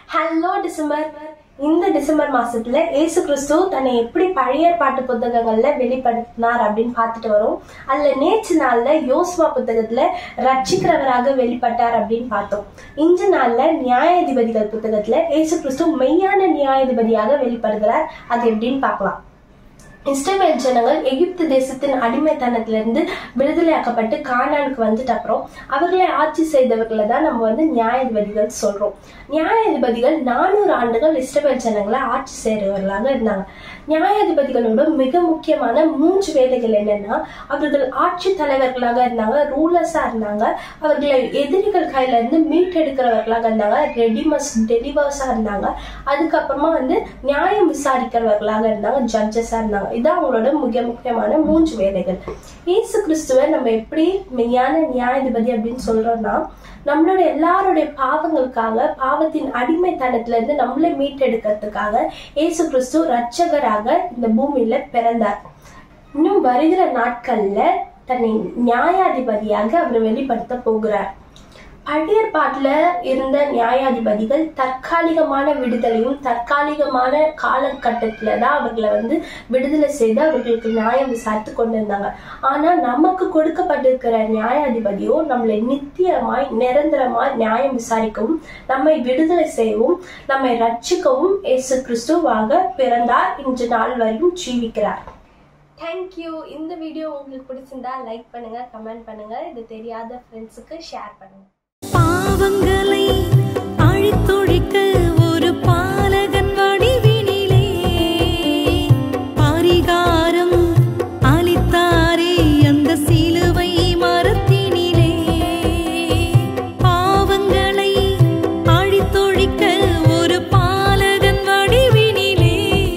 hello December இந்த December மாசத்துல இயேசு கிறிஸ்து தன்னை எப்படி பழைய பாட்டு புத்தகங்கள்ல வெளிப்படுத்தினார் அப்படின்னு பார்த்துட்டு வரோம் அதுல நேற்று நாள்ல யோசுவா புத்தகத்துல ரட்சிக்கிறவராக வெளிப்பட்டார் அப்படின்னு பார்த்தோம் இந்த நாள்ல நியாயாதிபதிகள் புத்தகத்துல இயேசு கிறிஸ்து மெய்யான நியாயாதிபதியாக வெளிப்படுகிறார் அது எப்படின்னு பார்க்கலாம் இஸ்ரவேல் ஜனங்கள் எகிப்து தேசத்தின் அடிமைத்தனத்திலிருந்து விடுதலையாக்கப்பட்டு கானானுக்கு வந்துட்ட அப்புறம் அவர்களை ஆட்சி செய்தவர்களை தான் நம்ம வந்து நியாயாதிபதிகள் சொல்றோம் நியாயாதிபதிகள் நானூறு ஆண்டுகள் இஸ்ரவேல் ஜனங்களை ஆட்சி செய்கிறவர்களாக இருந்தாங்க நியாயாதிபதிகளோட மிக முக்கியமான மூன்று வேலைகள் என்னன்னா அவர்கள் ஆட்சி தலைவர்களாக இருந்தாங்க ரூலர்ஸா இருந்தாங்க அவர்களை எதிரிகள் கையில இருந்து மீட்டெடுக்கிறவர்களாக இருந்தாங்க ரெடிமஸ் டெலிவர்ஸா இருந்தாங்க அதுக்கப்புறமா வந்து நியாயம் விசாரிக்கிறவர்களாக இருந்தாங்க ஜட்ஜஸா இருந்தாங்க இதான் அவங்களோட மிக முக்கியமான மூன்று வேலைகள் இயேசு கிறிஸ்துவை நம்ம எப்படி மெய்யான நியாயாதிபதி அப்படின்னு சொல்றோம்னா நம்மளோட எல்லாருடைய பாவங்களுக்காக பாவத்தின் அடிமைத்தனத்துல இருந்து நம்மளை மீட்டெடுக்கிறதுக்காக இயேசு கிறிஸ்து ரட்சகராக இந்த பூமியில பிறந்தார் இன்னும் வருகிற நாட்கள்ல தன்னை நியாயாதிபதியாக அவர் வெளிப்படுத்த போகிறார் பழைய பாட்டுல இருந்த நியாயாதிபதிகள் தற்காலிகமான விடுதலையும் தற்காலிகமான காலகட்டத்துல தான் அவர்களை வந்து விடுதலை செய்து அவர்களுக்கு நியாயம் விசாரித்து கொண்டு இருந்தாங்க ஆனா நமக்கு கொடுக்கப்பட்டிருக்கிற நியாயாதிபதியோ நம்மளை நித்தியமாய் நிரந்தரமாய் நியாயம் விசாரிக்கவும் நம்மை விடுதலை செய்யவும் நம்மை ரட்சிக்கவும் இயேசு கிறிஸ்துவாக பிறந்தார் இன்று நாள் வரையும் ஜீவிக்கிறார் தேங்க்யூ இந்த வீடியோ உங்களுக்கு பிடிச்சிருந்தா லைக் பண்ணுங்க கமெண்ட் பண்ணுங்க இது தெரியாத ஃப்ரெண்ட்ஸுக்கு ஷேர் பண்ணுங்க பாவங்களை அழித்தொழிக்க ஒரு பாலகன் வடிவினிலே பரிகாரம் அளித்தாரே அந்த சிலுவை மரத்தினிலே பாவங்களை அழித்தொழிக்க ஒரு பாலகன் வடிவினிலே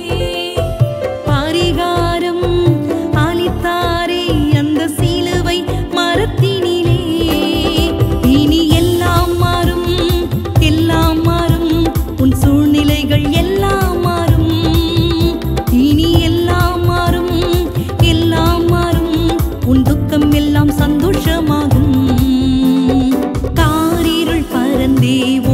பரிகாரம் அளித்தாரே அந்த சிலுவை மரத்தினிலே இனி எல்லாம் மாறும் எல்லாம் மாறும் உன் சூழ்நிலைகள் எல்லாம் மாறும் இனி எல்லாம் மாறும் எல்லாம் மாறும் உன் துக்கம் எல்லாம் சந்தோஷமாகும் காரிருள் பரந்தே